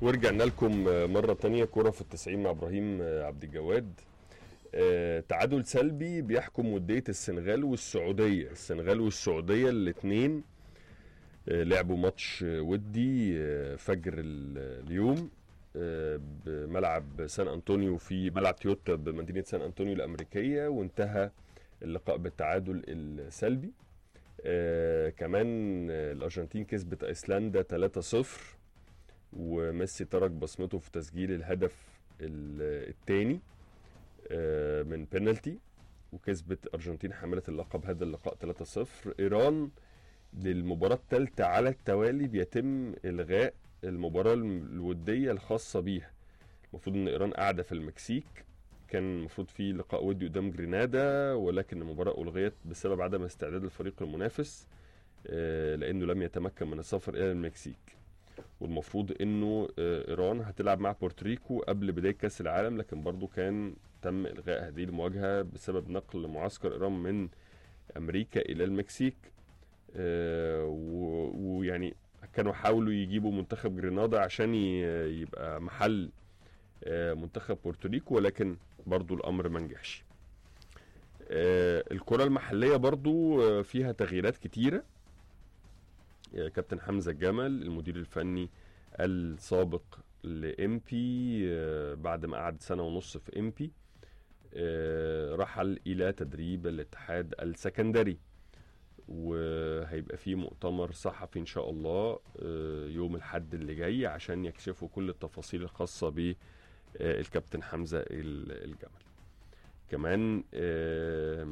ورجعنا لكم مرة تانية كرة في التسعين مع إبراهيم عبد الجواد آه، تعادل سلبي بيحكم ودية السنغال والسعودية السنغال والسعودية الاتنين آه، لعبوا ماتش آه، ودي آه، فجر ال- اليوم آه، بملعب سان أنطونيو في ملعب تويوتا بمدينة سان أنطونيو الأمريكية وانتهى اللقاء بالتعادل السلبي آه، كمان آه، الأرجنتين كسبت أيسلندا 3-0 وميسي ترك بصمته في تسجيل الهدف الثاني من بينالتي وكسبت الارجنتين حامله اللقب هذا اللقاء 3-0 ايران للمباراه الثالثه على التوالي بيتم الغاء المباراه الوديه الخاصه بيها المفروض ان ايران قاعده في المكسيك كان المفروض في لقاء ودي قدام جرينادا ولكن المباراه الغيت بسبب عدم استعداد الفريق المنافس آه، لانه لم يتمكن من السفر الى المكسيك والمفروض انه آه، ايران هتلعب مع بورتوريكو قبل بدايه كاس العالم لكن برضو كان تم الغاء هذه المواجهه بسبب نقل معسكر ايران من امريكا الى المكسيك آه، و- ويعني كانوا حاولوا يجيبوا منتخب جرينادا عشان ي- يبقى محل آه، منتخب بورتوريكو ولكن برضو الامر ما نجحش آه، الكرة المحلية برضو آه، فيها تغييرات كتيرة آه، كابتن حمزة الجمل المدير الفني السابق لإمبي آه، بعد ما قعد سنة ونص في إمبي آه، رحل إلى تدريب الاتحاد السكندري وهيبقى فيه مؤتمر صحفي إن شاء الله آه، يوم الحد اللي جاي عشان يكشفوا كل التفاصيل الخاصة بالكابتن حمزة ال- الجمل كمان آه،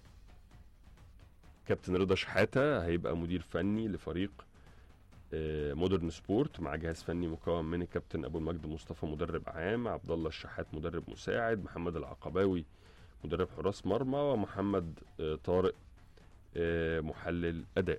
كابتن رضا شحاتة هيبقى مدير فني لفريق آه، مودرن سبورت مع جهاز فني مكون من الكابتن ابو المجد مصطفى مدرب عام عبد الله الشحات مدرب مساعد محمد العقباوي مدرب حراس مرمى ومحمد آه، طارق آه، محلل اداء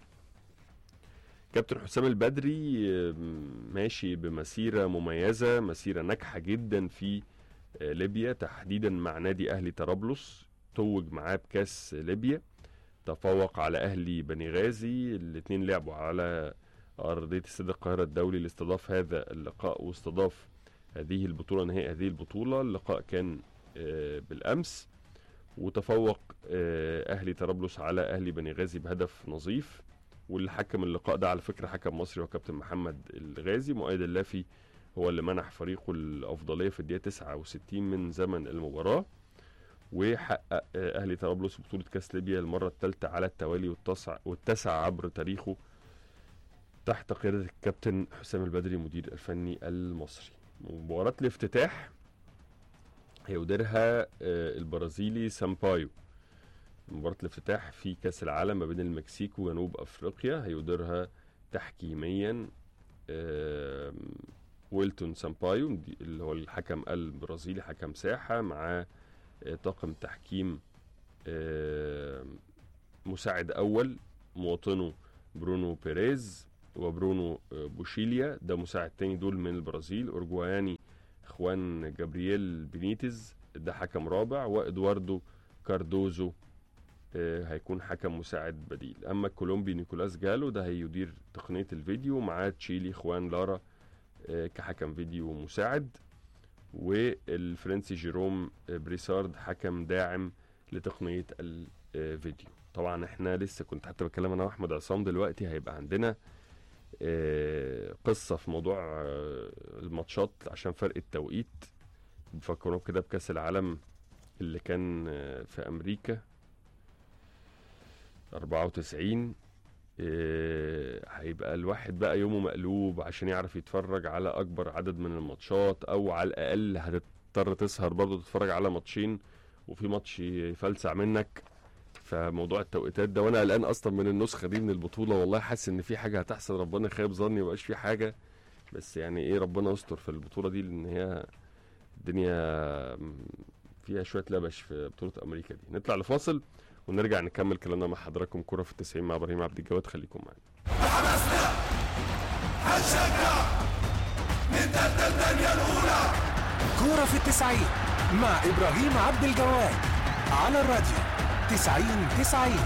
كابتن حسام البدري آه، ماشي بمسيره مميزه مسيره ناجحه جدا في آه، ليبيا تحديدا مع نادي اهلي طرابلس توج معاه بكاس ليبيا تفوق على اهلي بني غازي الاثنين لعبوا على ارضيه استاد القاهره الدولي لاستضاف هذا اللقاء واستضاف هذه البطوله نهائي هذه البطوله اللقاء كان آه، بالامس وتفوق آه، اهلي طرابلس على اهلي بني غازي بهدف نظيف واللي حكم اللقاء ده على فكره حكم مصري هو كابتن محمد الغازي مؤيد اللافي هو اللي منح فريقه الافضليه في الدقيقه 69 من زمن المباراه وحقق آه، اهلي طرابلس بطوله كاس ليبيا المره الثالثه على التوالي والتاسع والتاسع عبر تاريخه تحت قياده الكابتن حسام البدري مدير الفني المصري مباراه الافتتاح هيديرها آه، البرازيلي سامبايو مباراة الافتتاح في كأس العالم ما بين المكسيك وجنوب أفريقيا هيديرها تحكيميا آم، ويلتون سامبايو دي- اللي هو الحكم البرازيلي حكم ساحة مع آه، طاقم تحكيم آم، مساعد أول مواطنه برونو بيريز وبرونو آه، بوشيليا ده مساعد تاني دول من البرازيل أورجواياني اخوان جابرييل بينيتز ده حكم رابع وادواردو كاردوزو آه، هيكون حكم مساعد بديل اما الكولومبي نيكولاس جالو ده هيدير تقنيه الفيديو مع تشيلي خوان لارا آه، كحكم فيديو مساعد والفرنسي جيروم آه، بريسارد حكم داعم لتقنيه الفيديو طبعا احنا لسه كنت حتى بتكلم انا واحمد عصام دلوقتي هيبقى عندنا آه، قصه في موضوع آه، الماتشات عشان فرق التوقيت بيفكروا كده بكاس العالم اللي كان آه، في امريكا 94 آه، هيبقى الواحد بقى يومه مقلوب عشان يعرف يتفرج على اكبر عدد من الماتشات او على الاقل هتضطر تسهر برضه تتفرج على ماتشين وفي ماتش يفلسع منك فموضوع التوقيتات ده وانا قلقان اصلا من النسخه دي من البطوله والله حاسس ان في حاجه هتحصل ربنا يخيب ظني مبقاش في حاجه بس يعني ايه ربنا يستر في البطوله دي لان هي الدنيا فيها شويه لبش في بطوله امريكا دي نطلع لفاصل ونرجع نكمل كلامنا مع حضراتكم كرة في التسعين مع ابراهيم عبد الجواد خليكم معانا كورة في التسعين مع إبراهيم عبد الجواد على الراديو تسعين تسعين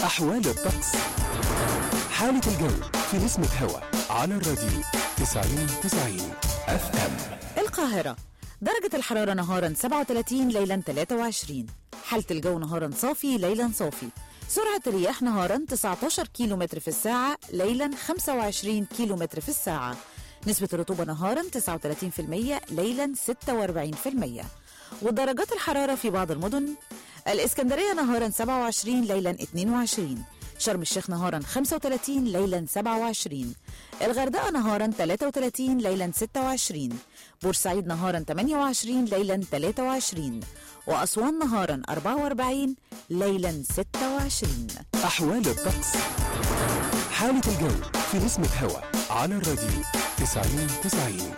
أحوال الطقس حالة الجو في نسمة هوا على الراديو 90 90 اف ام القاهرة درجة الحرارة نهارا 37 ليلا 23 حالة الجو نهارا صافي ليلا صافي سرعة الرياح نهارا 19 كيلو متر في الساعة ليلا 25 كيلو متر في الساعة نسبة الرطوبة نهارا 39% ليلا 46% ودرجات الحرارة في بعض المدن الإسكندرية نهارا 27 ليلا 22 شرم الشيخ نهارا 35 ليلا 27 الغردقة نهارا 33 ليلا 26 بورسعيد نهارا 28 ليلا 23 وأسوان نهارا 44 ليلا 26 أحوال الطقس حالة الجو في نسمة هوا على الراديو 90 90